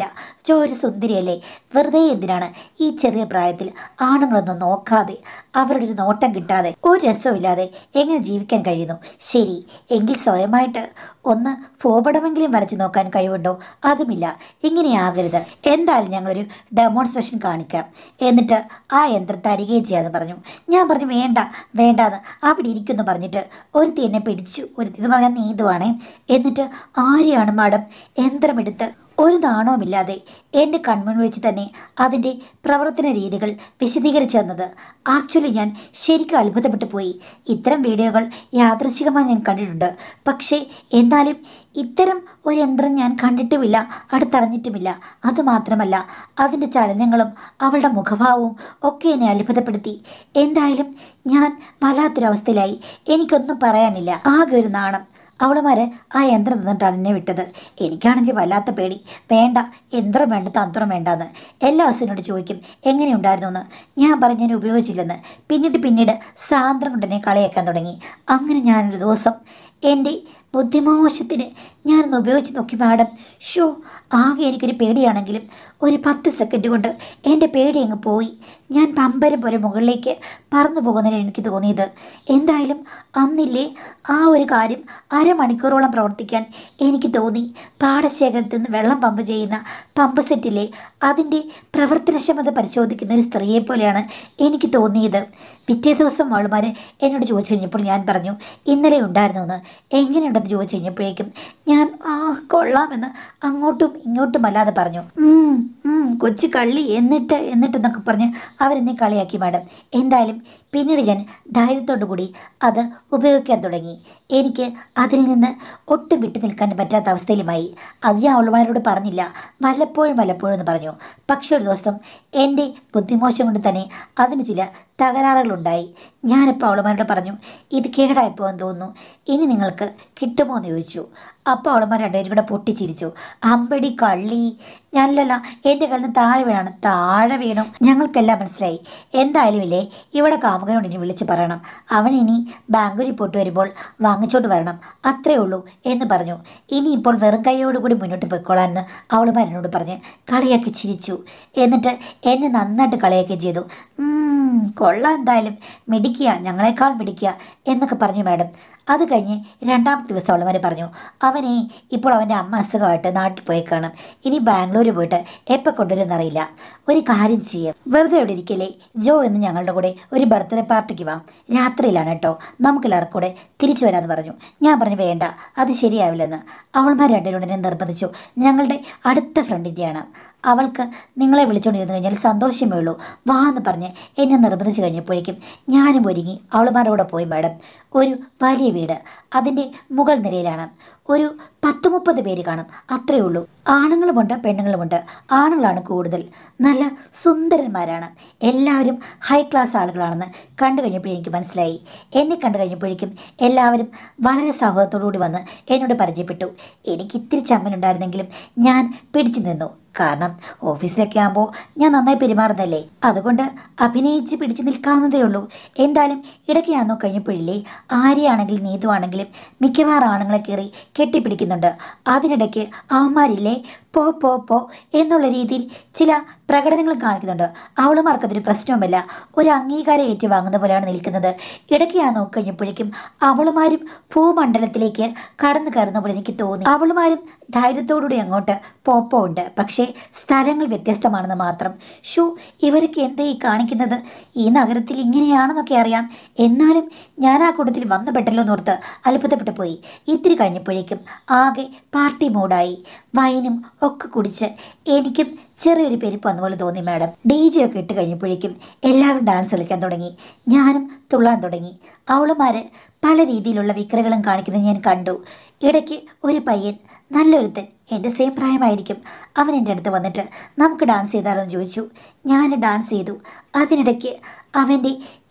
ജോ ഒരു സുന്ദരിയല്ലേ വെറുതെ എന്തിനാണ് ഈ ചെറിയ പ്രായത്തിൽ ആണുങ്ങളൊന്നും നോക്കാതെ അവരുടെ ഒരു നോട്ടം കിട്ടാതെ ഒരു രസമില്ലാതെ എങ്ങനെ ജീവിക്കാൻ കഴിയുന്നു ശരി എങ്കിൽ സ്വയമായിട്ട് ഒന്ന് ഭൂപടമെങ്കിലും വരച്ച് നോക്കാൻ കഴിവുണ്ടോ അതുമില്ല ഇങ്ങനെയാകരുത് എന്തായാലും ഞങ്ങളൊരു ഡെമോൺസ്ട്രേഷൻ കാണിക്കാം എന്നിട്ട് ആ യന്ത്രത്തെ അരികയും ചെയ്യാന്ന് പറഞ്ഞു ഞാൻ പറഞ്ഞു വേണ്ട വേണ്ടാന്ന് അവിടെ ഇരിക്കുമെന്ന് പറഞ്ഞിട്ട് ഒരുത്തി എന്നെ പിടിച്ചു ഒരുത്തി എന്ന് പറഞ്ഞാൽ നീതുവാണേ എന്നിട്ട് ആരെയാണ് മാഡം യന്ത്രമെടുത്ത് ഒരു നാണവുമില്ലാതെ എൻ്റെ കൺമുൻ വെച്ച് തന്നെ അതിൻ്റെ പ്രവർത്തന രീതികൾ വിശദീകരിച്ചു തന്നത് ആക്ച്വലി ഞാൻ ശരിക്കും അത്ഭുതപ്പെട്ടു പോയി ഇത്തരം വീഡിയോകൾ യാദൃശികമായി ഞാൻ കണ്ടിട്ടുണ്ട് പക്ഷേ എന്നാലും ഇത്തരം ഒരു യന്ത്രം ഞാൻ കണ്ടിട്ടുമില്ല അടുത്തറിഞ്ഞിട്ടുമില്ല അതുമാത്രമല്ല അതിൻ്റെ ചലനങ്ങളും അവളുടെ മുഖഭാവവും ഒക്കെ എന്നെ അത്ഭുതപ്പെടുത്തി എന്തായാലും ഞാൻ വല്ലാത്തൊരവസ്ഥയിലായി എനിക്കൊന്നും പറയാനില്ല ആകെ ഒരു നാണം അവളുമാര് ആ യന്ത്രം തന്നിട്ടാണ് എന്നെ വിട്ടത് എനിക്കാണെങ്കിൽ വല്ലാത്ത പേടി വേണ്ട യന്ത്രം വേണ്ട തന്ത്രം വേണ്ടാന്ന് എല്ലാ ദിവസത്തിനോട് ചോദിക്കും എങ്ങനെയുണ്ടായിരുന്നു എന്ന് ഞാൻ പറഞ്ഞു ഞാൻ ഉപയോഗിച്ചില്ലെന്ന് പിന്നീട് പിന്നീട് സാന്ദ്രം കൊണ്ട് എന്നെ കളിയാക്കാൻ തുടങ്ങി അങ്ങനെ ഞാനൊരു ദിവസം എൻ്റെ ബുദ്ധിമോശത്തിന് ഞാനൊന്ന് ഉപയോഗിച്ച് നോക്കി മാഡം ഷോ ആകെ എനിക്കൊരു പേടിയാണെങ്കിലും ഒരു പത്ത് സെക്കൻഡ് കൊണ്ട് എൻ്റെ പേടി അങ്ങ് പോയി ഞാൻ പമ്പരം പോലെ മുകളിലേക്ക് പറന്നു പോകുന്നതിൽ എനിക്ക് തോന്നിയത് എന്തായാലും അന്നില്ലേ ആ ഒരു കാര്യം അരമണിക്കൂറോളം പ്രവർത്തിക്കാൻ എനിക്ക് തോന്നി പാടശേഖരത്തിൽ നിന്ന് വെള്ളം പമ്പ് ചെയ്യുന്ന പമ്പ് സെറ്റിലെ അതിൻ്റെ പ്രവർത്തനക്ഷമത പരിശോധിക്കുന്ന ഒരു സ്ത്രീയെ പോലെയാണ് എനിക്ക് തോന്നിയത് പിറ്റേ ദിവസം അവളുമാർ എന്നോട് ചോദിച്ചു കഴിഞ്ഞപ്പോൾ ഞാൻ പറഞ്ഞു ഇന്നലെ ഉണ്ടായിരുന്നു എന്ന് എങ്ങനെയുണ്ടെന്ന് ചോദിച്ചു കഴിഞ്ഞപ്പോഴേക്കും ഞാൻ ആ കൊള്ളാമെന്ന് അങ്ങോട്ടും ഇങ്ങോട്ടും അല്ലാതെ പറഞ്ഞു "ഉം, ഉം, കൊച്ചു കള്ളി എന്നിട്ട് എന്നിട്ടെന്നൊക്കെ പറഞ്ഞ് അവരെന്നെ കളിയാക്കി മാഡം എന്തായാലും പിന്നീട് ഞാൻ ധൈര്യത്തോടു കൂടി അത് ഉപയോഗിക്കാൻ തുടങ്ങി എനിക്ക് അതിൽ നിന്ന് ഒട്ടും വിട്ടു നിൽക്കാൻ പറ്റാത്ത അവസ്ഥയിലുമായി അത് ഞാൻ അവളുമാരോട് പറഞ്ഞില്ല വല്ലപ്പോഴും വല്ലപ്പോഴും എന്ന് പറഞ്ഞു പക്ഷെ ഒരു ദിവസം എൻ്റെ ബുദ്ധിമോശം കൊണ്ട് തന്നെ അതിന് ചില തകരാറുകളുണ്ടായി ഞാനിപ്പോൾ അവളുമാരോട് പറഞ്ഞു ഇത് കേടായിപ്പോ എന്ന് തോന്നുന്നു ഇനി നിങ്ങൾക്ക് കിട്ടുമോ എന്ന് ചോദിച്ചു അപ്പോൾ അവളുമാർ രണ്ടുപേരും കൂടെ പൊട്ടിച്ചിരിച്ചു അമ്പടി കള്ളി ഞാനല്ല എൻ്റെ കയ്യിൽ നിന്ന് താഴെ വീണാണ് താഴെ വീണു ഞങ്ങൾക്കെല്ലാം മനസ്സിലായി എന്തായാലും ഇല്ലേ ഇവിടെ കാമുകനോട് ഇനി വിളിച്ച് പറയണം അവൻ ഇനി ബാംഗ്ലൂരിൽ പോയിട്ട് വരുമ്പോൾ വാങ്ങിച്ചോണ്ട് വരണം അത്രേ ഉള്ളൂ എന്ന് പറഞ്ഞു ഇനി ഇപ്പോൾ വെറും കൈയോടുകൂടി മുന്നോട്ട് പോയിക്കോളാമെന്ന് അവളുമാർ എന്നോട് പറഞ്ഞ് കളിയാക്കി ചിരിച്ചു എന്നിട്ട് എന്നെ നന്നായിട്ട് കളിയാക്കുകയും ചെയ്തു "ഉം, കൊള്ളാം എന്തായാലും മിടിക്കുക ഞങ്ങളെക്കാൾ മിടിക്കുക എന്നൊക്കെ പറഞ്ഞു മാഡം അത് കഴിഞ്ഞ് രണ്ടാമത്തെ ദിവസം അവളുമാർ പറഞ്ഞു അവനെ ഇപ്പോൾ അവൻ്റെ അമ്മ അസുഖമായിട്ട് നാട്ടിൽ പോയി കാണും ഇനി ബാംഗ്ലൂർ പോയിട്ട് എപ്പോൾ കൊണ്ടുവരുമെന്നറിയില്ല ഒരു കാര്യം ചെയ്യാം വെറുതെ ഇവിടെ ഇരിക്കല്ലേ ജോ എന്ന് ഞങ്ങളുടെ കൂടെ ഒരു ബർത്ത്ഡേ പാർട്ടിക്ക് വാ രാത്രിയിലാണ് കേട്ടോ നമുക്കെല്ലാവർക്കും കൂടെ തിരിച്ചു വരാമെന്ന് പറഞ്ഞു ഞാൻ പറഞ്ഞു വേണ്ട അത് ശരിയാവില്ലെന്ന് അവൾമാർ രണ്ടുപേരോട് എന്നെ നിർബന്ധിച്ചു ഞങ്ങളുടെ അടുത്ത ഫ്രണ്ടിൻ്റെയാണ് അവൾക്ക് നിങ്ങളെ വിളിച്ചുകൊണ്ട് ചെന്ന് കഴിഞ്ഞാൽ സന്തോഷമേ ഉള്ളൂ വാ എന്ന് പറഞ്ഞ് എന്നെ നിർബന്ധിച്ച് കഴിഞ്ഞപ്പോഴേക്കും ഞാനും ഒരുങ്ങി അവളുമാരുടെ കൂടെ പോയി മാഡം ഒരു വലിയ വീട് അതിൻ്റെ മുകൾ നിലയിലാണ് ഒരു പത്ത് മുപ്പത് പേര് കാണും അത്രയേ ഉള്ളൂ ആണുങ്ങളുമുണ്ട് പെണ്ണുങ്ങളുമുണ്ട് ആണുങ്ങളാണ് കൂടുതൽ നല്ല സുന്ദരന്മാരാണ് എല്ലാവരും ഹൈ ക്ലാസ് ആളുകളാണെന്ന് കണ്ടു കഴിഞ്ഞപ്പോഴേ എനിക്ക് മനസ്സിലായി എന്നെ കണ്ടു കഴിഞ്ഞപ്പോഴേക്കും എല്ലാവരും വളരെ സൗഹൃദത്തോടു കൂടി വന്ന് എന്നോട് പരിചയപ്പെട്ടു എനിക്ക് ഇത്തിരി ചമ്മലുണ്ടായിരുന്നെങ്കിലും ഞാൻ പിടിച്ചു നിന്നു കാരണം ഓഫീസിലൊക്കെ ആകുമ്പോൾ ഞാൻ നന്നായി പെരുമാറുന്നല്ലേ അതുകൊണ്ട് അഭിനയിച്ച് പിടിച്ചു നിൽക്കാവുന്നതേ ഉള്ളൂ എന്തായാലും ഇടയ്ക്ക് ഞാൻ നോക്കി കഴിഞ്ഞപ്പോഴില്ലേ ആരെയാണെങ്കിലും നീതുവാണെങ്കിലും മിക്കവാറും ആണുങ്ങളെ കയറി കെട്ടിപ്പിടിക്കുന്നുണ്ട് അതിനിടയ്ക്ക് അവന്മാരില്ലേ പോ പോ പോ എന്നുള്ള രീതിയിൽ ചില പ്രകടനങ്ങൾ കാണിക്കുന്നുണ്ട് അവളുമാർക്കതൊരു പ്രശ്നവുമില്ല ഒരു അംഗീകാരം ഏറ്റുവാങ്ങുന്ന പോലെയാണ് നിൽക്കുന്നത് ഇടയ്ക്ക് ഞാൻ നോക്കി കഴിഞ്ഞപ്പോഴേക്കും അവളുമാരും ഭൂമണ്ഡലത്തിലേക്ക് കടന്നു കയറുന്ന പോലെ എനിക്ക് തോന്നി അവളുമാരും ധൈര്യത്തോടുകൂടി അങ്ങോട്ട് പോപ്പോ ഉണ്ട് പക്ഷേ സ്ഥലങ്ങൾ വ്യത്യസ്തമാണെന്ന് മാത്രം ഷൂ ഇവരൊക്കെ എന്താ ഈ കാണിക്കുന്നത് ഈ നഗരത്തിൽ ഇങ്ങനെയാണെന്നൊക്കെ അറിയാം എന്നാലും ഞാൻ ആ കൂട്ടത്തിൽ വന്നുപെട്ടല്ലോ എന്നോർത്ത് അത്ഭുതപ്പെട്ടു പോയി ഇത്തിരി കഴിഞ്ഞപ്പോഴേക്കും ആകെ പാർട്ടി മൂഡായി വൈനും ഒക്കെ കുടിച്ച് എനിക്കും ചെറിയൊരു പെരുപ്പ് വന്ന പോലെ തോന്നി മാഡം ഡി ജെ ഒക്കെ ഇട്ട് കഴിഞ്ഞപ്പോഴേക്കും എല്ലാവരും ഡാൻസ് കളിക്കാൻ തുടങ്ങി ഞാനും തുള്ളാൻ തുടങ്ങി അവളുമാർ പല രീതിയിലുള്ള വിക്രകളും കാണിക്കുന്നത് ഞാൻ കണ്ടു ഇടയ്ക്ക് ഒരു പയ്യൻ നല്ലൊരുത്തൻ എൻ്റെ സെയിം പ്രായമായിരിക്കും അവൻ എൻ്റെ അടുത്ത് വന്നിട്ട് നമുക്ക് ഡാൻസ് ചെയ്താലോ എന്ന് ചോദിച്ചു ഞാൻ ഡാൻസ് ചെയ്തു അതിനിടയ്ക്ക് അവൻ്റെ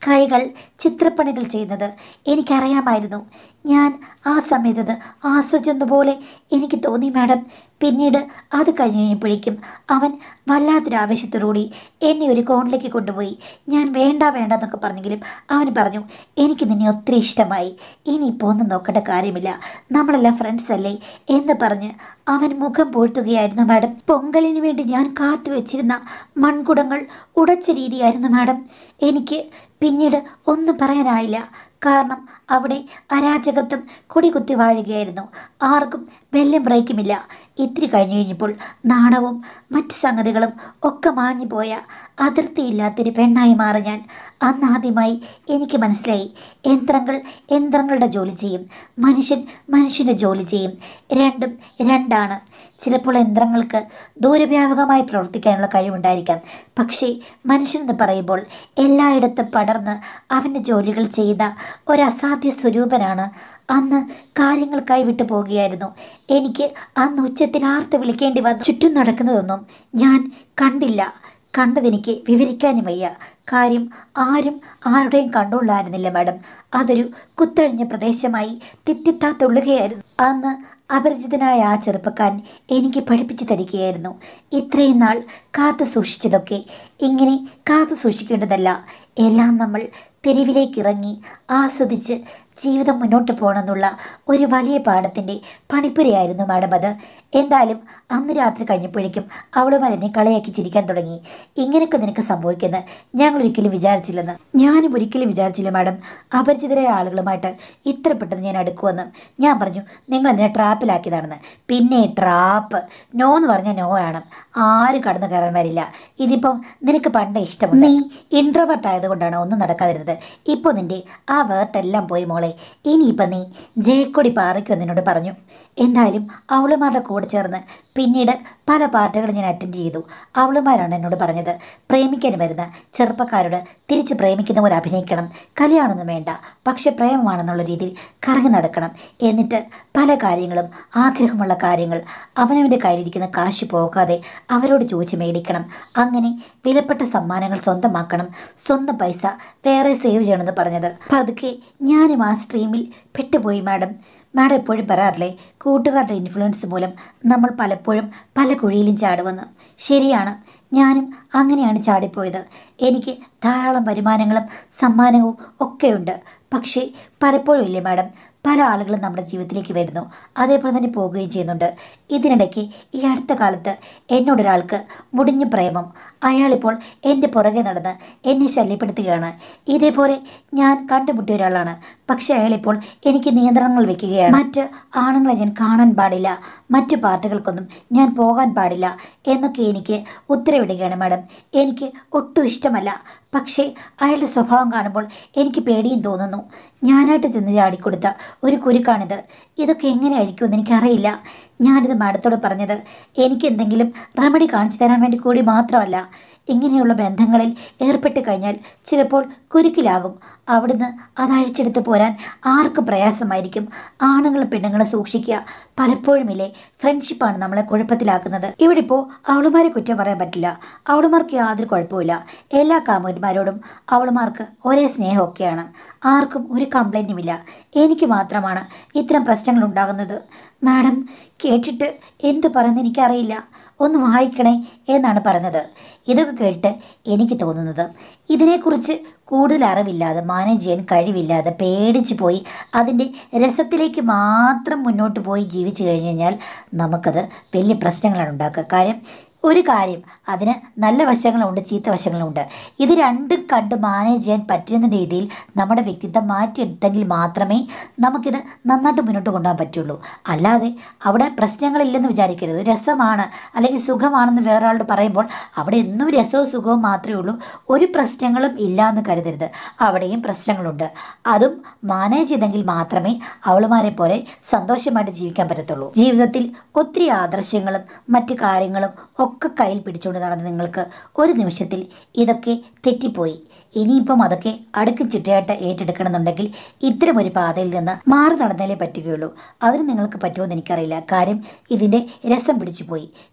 കൈകൾ ചിത്രപ്പണികൾ ചെയ്യുന്നത് എനിക്കറിയാമായിരുന്നു ഞാൻ ആ സമയത്ത് ആസ്വദിച്ചെന്ന പോലെ എനിക്ക് തോന്നി മാഡം പിന്നീട് അത് കഴിഞ്ഞ് കഴിഞ്ഞപ്പോഴേക്കും അവൻ വല്ലാത്തൊരു ആവേശത്തോടുകൂടി എന്നെ ഒരു കോണിലേക്ക് കൊണ്ടുപോയി ഞാൻ വേണ്ട വേണ്ട എന്നൊക്കെ പറഞ്ഞെങ്കിലും അവൻ പറഞ്ഞു എനിക്ക് നിന്നെ ഒത്തിരി ഇഷ്ടമായി ഇനിയിപ്പോൾ ഒന്നും നോക്കേണ്ട കാര്യമില്ല നമ്മളെല്ലാം ഫ്രണ്ട്സ് അല്ലേ എന്ന് പറഞ്ഞ് അവൻ മുഖം പൂഴ്ത്തുകയായിരുന്നു മാഡം പൊങ്കലിന് വേണ്ടി ഞാൻ കാത്തു വെച്ചിരുന്ന മൺകുടങ്ങൾ ഉടച്ച രീതിയായിരുന്നു മാഡം എനിക്ക് പിന്നീട് ഒന്നും പറയാനായില്ല കാരണം അവിടെ അരാജകത്വം കൊടികുത്തി വാഴുകയായിരുന്നു ആർക്കും ബെല്ലും ബ്രേക്കുമില്ല ഇത്തിരി കഴിഞ്ഞു കഴിഞ്ഞപ്പോൾ നാണവും മറ്റ് സംഗതികളും ഒക്കെ മാഞ്ഞു പോയ അതിർത്തിയില്ലാത്തൊരു പെണ്ണായി മാറി ഞാൻ അന്നാദ്യമായി എനിക്ക് മനസ്സിലായി യന്ത്രങ്ങൾ യന്ത്രങ്ങളുടെ ജോലി ചെയ്യും മനുഷ്യൻ മനുഷ്യൻ്റെ ജോലി ചെയ്യും രണ്ടും രണ്ടാണ് ചിലപ്പോൾ യന്ത്രങ്ങൾക്ക് ദൂരവ്യാപകമായി പ്രവർത്തിക്കാനുള്ള കഴിവുണ്ടായിരിക്കാം പക്ഷേ മനുഷ്യനെന്ന് പറയുമ്പോൾ എല്ലായിടത്തും പടർന്ന് അവൻ്റെ ജോലികൾ ചെയ്ത ഒരു അസാധ്യ സ്വരൂപനാണ് അന്ന് കാര്യങ്ങൾ കൈവിട്ടു പോവുകയായിരുന്നു എനിക്ക് അന്ന് ഉച്ചത്തിൽ ആർത്ത് വിളിക്കേണ്ടി വന്നു ചുറ്റും നടക്കുന്നതൊന്നും ഞാൻ കണ്ടില്ല കണ്ടതെനിക്ക് വിവരിക്കാനും വയ്യ കാര്യം ആരും ആരുടെയും കണ്ടുകൊള്ളായിരുന്നില്ല മാഡം അതൊരു കുത്തഴിഞ്ഞ പ്രദേശമായി തിത്തിത്താ തുള്ളുകയായിരുന്നു അന്ന് അപരിചിതനായ ആ ചെറുപ്പക്കാരൻ എനിക്ക് പഠിപ്പിച്ചു തരികയായിരുന്നു ഇത്രയും നാൾ കാത്തു സൂക്ഷിച്ചതൊക്കെ ഇങ്ങനെ കാത്തു സൂക്ഷിക്കേണ്ടതല്ല എല്ലാം നമ്മൾ തെരുവിലേക്ക് ഇറങ്ങി ആസ്വദിച്ച് ജീവിതം മുന്നോട്ട് പോകണമെന്നുള്ള ഒരു വലിയ പാഠത്തിൻ്റെ പണിപ്പുരയായിരുന്നു മാഡം അത് എന്തായാലും അന്ന് രാത്രി കഴിഞ്ഞപ്പോഴേക്കും അവളുമാർ എന്നെ കളയാക്കി ചിരിക്കാൻ തുടങ്ങി ഇങ്ങനെയൊക്കെ നിനക്ക് സംഭവിക്കുമെന്ന് ഞങ്ങൾ ഒരിക്കലും വിചാരിച്ചില്ലെന്ന് ഞാനും ഒരിക്കലും വിചാരിച്ചില്ല മാഡം അപരിചിതരായ ആളുകളുമായിട്ട് ഇത്ര പെട്ടെന്ന് ഞാൻ അടുക്കുമെന്ന് ഞാൻ പറഞ്ഞു നിങ്ങൾ അതിനെ ട്രാപ്പിലാക്കിയതാണെന്ന് പിന്നെ ട്രാപ്പ് നോ എന്ന് പറഞ്ഞാൽ നോ ആണ് ആരും കടന്നു കയറാൻ വരില്ല ഇതിപ്പം നിനക്ക് പണ്ടേ ഇഷ്ടമുണ്ട് നീ ഇൻട്രോവേർട്ട് ആയതുകൊണ്ടാണ് ഒന്നും നടക്കാതിരുന്നത് ഇപ്പോൾ നിന്റെ ആ വേർട്ടെല്ലാം പോയി മോളെ ഇനിയിപ്പം നീ ജയക്കൊടി പാറയ്ക്കുമെന്ന് എന്നോട് പറഞ്ഞു എന്തായാലും അവളുമാരുടെ കൂടെ ചേർന്ന് പിന്നീട് പല പാർട്ടികളും ഞാൻ അറ്റൻഡ് ചെയ്തു അവളുമാരാണ് എന്നോട് പറഞ്ഞത് പ്രേമിക്കാൻ വരുന്ന ചെറുപ്പക്കാരോട് തിരിച്ച് പ്രേമിക്കുന്ന പോലെ അഭിനയിക്കണം കല്യാണമൊന്നും വേണ്ട പക്ഷെ പ്രേമമാണെന്നുള്ള രീതിയിൽ കറങ്ങി നടക്കണം എന്നിട്ട് പല കാര്യങ്ങളും ആഗ്രഹമുള്ള കാര്യങ്ങൾ അവനവൻ്റെ കയ്യിലിരിക്കുന്ന കാശ് പോകാതെ അവരോട് ചോദിച്ച് മേടിക്കണം അങ്ങനെ വിലപ്പെട്ട സമ്മാനങ്ങൾ സ്വന്തമാക്കണം സ്വന്തം പൈസ വേറെ സേവ് ചെയ്യണമെന്ന് പറഞ്ഞത് പതുക്കെ ഞാനും ആ സ്ട്രീമിൽ പെട്ടുപോയി മാഡം മാഡം എപ്പോഴും പറയാറില്ലേ കൂട്ടുകാരുടെ ഇൻഫ്ലുവൻസ് മൂലം നമ്മൾ പലപ്പോഴും പല കുഴിയിലും ചാടുമെന്ന് ശരിയാണ് ഞാനും അങ്ങനെയാണ് ചാടിപ്പോയത് എനിക്ക് ധാരാളം വരുമാനങ്ങളും സമ്മാനവും ഒക്കെയുണ്ട് പക്ഷേ പലപ്പോഴും ഇല്ലേ മാഡം പല ആളുകളും നമ്മുടെ ജീവിതത്തിലേക്ക് വരുന്നു അതേപോലെ തന്നെ പോവുകയും ചെയ്യുന്നുണ്ട് ഇതിനിടയ്ക്ക് ഈ അടുത്ത കാലത്ത് എന്നോടൊരാൾക്ക് മുടിഞ്ഞ പ്രേമം അയാളിപ്പോൾ എൻ്റെ പുറകെ നടന്ന് എന്നെ ശല്യപ്പെടുത്തുകയാണ് ഇതേപോലെ ഞാൻ കണ്ടുമുട്ടിയ ഒരാളാണ് പക്ഷേ അയാളിപ്പോൾ എനിക്ക് നിയന്ത്രണങ്ങൾ വെക്കുകയാണ് മറ്റ് ആണുങ്ങളെ ഞാൻ കാണാൻ പാടില്ല മറ്റു പാർട്ടികൾക്കൊന്നും ഞാൻ പോകാൻ പാടില്ല എന്നൊക്കെ എനിക്ക് ഉത്തരവിടുകയാണ് മാഡം എനിക്ക് ഒട്ടും ഇഷ്ടമല്ല പക്ഷേ അയാളുടെ സ്വഭാവം കാണുമ്പോൾ എനിക്ക് പേടിയും തോന്നുന്നു ഞാനായിട്ട് തിന്ന് ചാടിക്കൊടുത്ത ഒരു കുരുക്കാണിത് ഇതൊക്കെ എങ്ങനെയായിരിക്കുമെന്ന് എനിക്കറിയില്ല ഞാനിത് മാഡത്തോട് പറഞ്ഞത് എനിക്ക് എന്തെങ്കിലും റെമഡി കാണിച്ചു തരാൻ വേണ്ടി കൂടി മാത്രമല്ല ഇങ്ങനെയുള്ള ബന്ധങ്ങളിൽ ഏർപ്പെട്ട് കഴിഞ്ഞാൽ ചിലപ്പോൾ കുരുക്കിലാകും അവിടുന്ന് അത് അഴിച്ചെടുത്ത് പോരാൻ ആർക്കും പ്രയാസമായിരിക്കും ആണുങ്ങളും പെണ്ണുങ്ങളും സൂക്ഷിക്കുക പലപ്പോഴുമില്ലേ ഫ്രണ്ട്ഷിപ്പാണ് നമ്മളെ കുഴപ്പത്തിലാക്കുന്നത് ഇവിടെ ഇപ്പോൾ അവളുമാരെ കുറ്റം പറയാൻ പറ്റില്ല അവളുമാർക്ക് യാതൊരു കുഴപ്പമില്ല എല്ലാ കാമുകന്മാരോടും അവളുമാർക്ക് ഒരേ സ്നേഹമൊക്കെയാണ് ആർക്കും ഒരു കംപ്ലൈൻറ്റുമില്ല എനിക്ക് മാത്രമാണ് ഇത്തരം പ്രശ്നങ്ങൾ ഉണ്ടാകുന്നത് മാഡം കേട്ടിട്ട് എന്ത് പറയുന്നത് എനിക്കറിയില്ല ഒന്ന് വായിക്കണേ എന്നാണ് പറഞ്ഞത് ഇതൊക്കെ കേട്ട് എനിക്ക് തോന്നുന്നത് ഇതിനെക്കുറിച്ച് കൂടുതൽ അറിവില്ലാതെ മാനേജ് ചെയ്യാൻ കഴിവില്ലാതെ പേടിച്ച് പോയി അതിൻ്റെ രസത്തിലേക്ക് മാത്രം മുന്നോട്ട് പോയി ജീവിച്ചു കഴിഞ്ഞ് കഴിഞ്ഞാൽ നമുക്കത് വലിയ പ്രശ്നങ്ങളാണ് ഉണ്ടാക്കുക കാര്യം ഒരു കാര്യം അതിന് നല്ല വശങ്ങളുമുണ്ട് ചീത്ത വശങ്ങളുമുണ്ട് ഇത് രണ്ടും കണ്ട് മാനേജ് ചെയ്യാൻ പറ്റുന്ന രീതിയിൽ നമ്മുടെ വ്യക്തിത്വം മാറ്റിയെടുത്തെങ്കിൽ മാത്രമേ നമുക്കിത് നന്നായിട്ട് മുന്നോട്ട് കൊണ്ടുപോകാൻ പറ്റുള്ളൂ അല്ലാതെ അവിടെ പ്രശ്നങ്ങളില്ലെന്ന് വിചാരിക്കരുത് രസമാണ് അല്ലെങ്കിൽ സുഖമാണെന്ന് വേറൊരാളോട് പറയുമ്പോൾ അവിടെ എന്നും രസവും സുഖവും മാത്രമേ ഉള്ളൂ ഒരു പ്രശ്നങ്ങളും ഇല്ല എന്ന് കരുതരുത് അവിടെയും പ്രശ്നങ്ങളുണ്ട് അതും മാനേജ് ചെയ്തെങ്കിൽ മാത്രമേ അവളുമാരെ പോലെ സന്തോഷമായിട്ട് ജീവിക്കാൻ പറ്റത്തുള്ളൂ ജീവിതത്തിൽ ഒത്തിരി ആദർശങ്ങളും മറ്റു കാര്യങ്ങളും ഒക്കെ കയ്യിൽ പിടിച്ചുകൊണ്ട് നടന്ന നിങ്ങൾക്ക് ഒരു നിമിഷത്തിൽ ഇതൊക്കെ തെറ്റിപ്പോയി ഇനിയിപ്പം അതൊക്കെ അടുക്കും ചിട്ടയായിട്ട് ഏറ്റെടുക്കണമെന്നുണ്ടെങ്കിൽ ഇത്തരം ഒരു പാതയിൽ നിന്ന് മാറി നടന്നാലേ പറ്റുകയുള്ളൂ അതിന് നിങ്ങൾക്ക് പറ്റുമോ എന്ന് എനിക്കറിയില്ല കാര്യം ഇതിൻ്റെ രസം പിടിച്ചു പോയി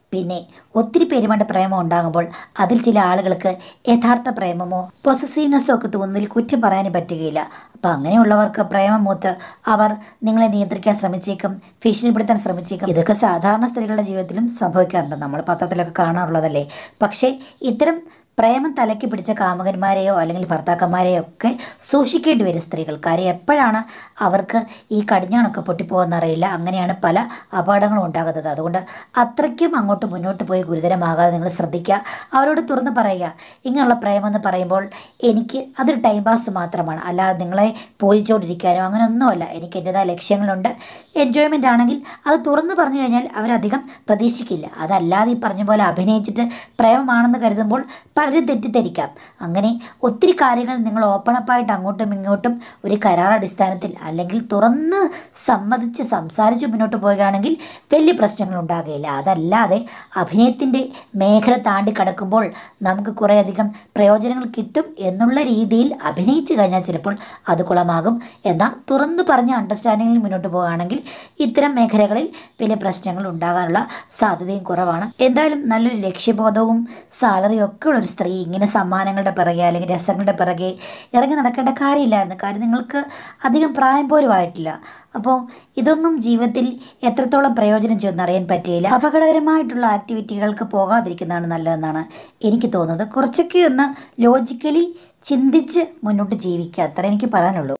പിന്നെ ഒത്തിരി പേരുമായിട്ട് പ്രേമം ഉണ്ടാകുമ്പോൾ അതിൽ ചില ആളുകൾക്ക് യഥാർത്ഥ പ്രേമമോ പൊസസീവ്നെസ്സോ ഒക്കെ തോന്നുന്നതിൽ കുറ്റം പറയാനും പറ്റുകയില്ല അപ്പം അങ്ങനെയുള്ളവർക്ക് പ്രേമം മൂത്ത് അവർ നിങ്ങളെ നിയന്ത്രിക്കാൻ ശ്രമിച്ചേക്കും ഭീഷണിപ്പെടുത്താൻ ശ്രമിച്ചേക്കും ഇതൊക്കെ സാധാരണ സ്ത്രീകളുടെ ജീവിതത്തിലും സംഭവിക്കാറുണ്ട് നമ്മൾ പത്രത്തിലൊക്കെ കാണാറുള്ളതല്ലേ പക്ഷേ ഇത്തരം പ്രേമം തലയ്ക്ക് പിടിച്ച കാമകന്മാരെയോ അല്ലെങ്കിൽ ഭർത്താക്കന്മാരെയോ ഒക്കെ സൂക്ഷിക്കേണ്ടി വരും സ്ത്രീകൾ കാര്യം എപ്പോഴാണ് അവർക്ക് ഈ കടിഞ്ഞാണൊക്കെ പൊട്ടിപ്പോകുന്നറിയില്ല അങ്ങനെയാണ് പല അപകടങ്ങളും ഉണ്ടാകുന്നത് അതുകൊണ്ട് അത്രയ്ക്കും അങ്ങോട്ട് മുന്നോട്ട് പോയി ഗുരുതരമാകാതെ നിങ്ങൾ ശ്രദ്ധിക്കുക അവരോട് തുറന്ന് പറയുക ഇങ്ങനെയുള്ള പ്രേമം എന്ന് പറയുമ്പോൾ എനിക്ക് അതൊരു ടൈം പാസ് മാത്രമാണ് അല്ലാതെ നിങ്ങളെ പൂജിച്ചുകൊണ്ടിരിക്കാനോ അങ്ങനെയൊന്നുമല്ല എനിക്ക് എൻ്റെതായ ലക്ഷ്യങ്ങളുണ്ട് എൻജോയ്മെൻ്റ് ആണെങ്കിൽ അത് തുറന്ന് പറഞ്ഞു കഴിഞ്ഞാൽ അവരധികം പ്രതീക്ഷിക്കില്ല അതല്ലാതെ ഈ പറഞ്ഞ പോലെ അഭിനയിച്ചിട്ട് പ്രേമമാണെന്ന് കരുതുമ്പോൾ പലരും തെറ്റിദ്ധരിക്കാം അങ്ങനെ ഒത്തിരി കാര്യങ്ങൾ നിങ്ങൾ ഓപ്പണപ്പായിട്ട് അങ്ങോട്ടും ഇങ്ങോട്ടും ഒരു കരാർ അടിസ്ഥാനത്തിൽ അല്ലെങ്കിൽ തുറന്ന് സമ്മതിച്ച് സംസാരിച്ച് മുന്നോട്ട് പോവുകയാണെങ്കിൽ വലിയ പ്രശ്നങ്ങൾ ഉണ്ടാകുകയില്ല അതല്ലാതെ അഭിനയത്തിൻ്റെ മേഖല താണ്ടി കടക്കുമ്പോൾ നമുക്ക് കുറേയധികം പ്രയോജനങ്ങൾ കിട്ടും എന്നുള്ള രീതിയിൽ അഭിനയിച്ചു കഴിഞ്ഞാൽ ചിലപ്പോൾ അത് കുളമാകും എന്നാൽ തുറന്നു പറഞ്ഞ അണ്ടർസ്റ്റാൻഡിങ്ങിൽ മുന്നോട്ട് പോവുകയാണെങ്കിൽ ഇത്തരം മേഖലകളിൽ വലിയ പ്രശ്നങ്ങൾ ഉണ്ടാകാനുള്ള സാധ്യതയും കുറവാണ് എന്തായാലും നല്ലൊരു ലക്ഷ്യബോധവും സാലറിയും ഒക്കെ ഉള്ള ഒരു സ്ത്രീ ഇങ്ങനെ സമ്മാനങ്ങളുടെ പിറകെ അല്ലെങ്കിൽ രസങ്ങളുടെ പിറകെ ഇറങ്ങി നടക്കേണ്ട കാര്യമില്ലായിരുന്നു കാര്യം നിങ്ങൾക്ക് അധികം പ്രായം പോലും ആയിട്ടില്ല അപ്പോൾ ഇതൊന്നും ജീവിതത്തിൽ എത്രത്തോളം പ്രയോജനം ചെയ്യുമെന്ന് അറിയാൻ പറ്റിയില്ല അപകടകരമായിട്ടുള്ള ആക്ടിവിറ്റികൾക്ക് പോകാതിരിക്കുന്നതാണ് നല്ലതെന്നാണ് എനിക്ക് തോന്നുന്നത് കുറച്ചൊക്കെ ഒന്ന് ലോജിക്കലി ചിന്തിച്ച് മുന്നോട്ട് ജീവിക്കുക അത്ര എനിക്ക് പറയാനുള്ളൂ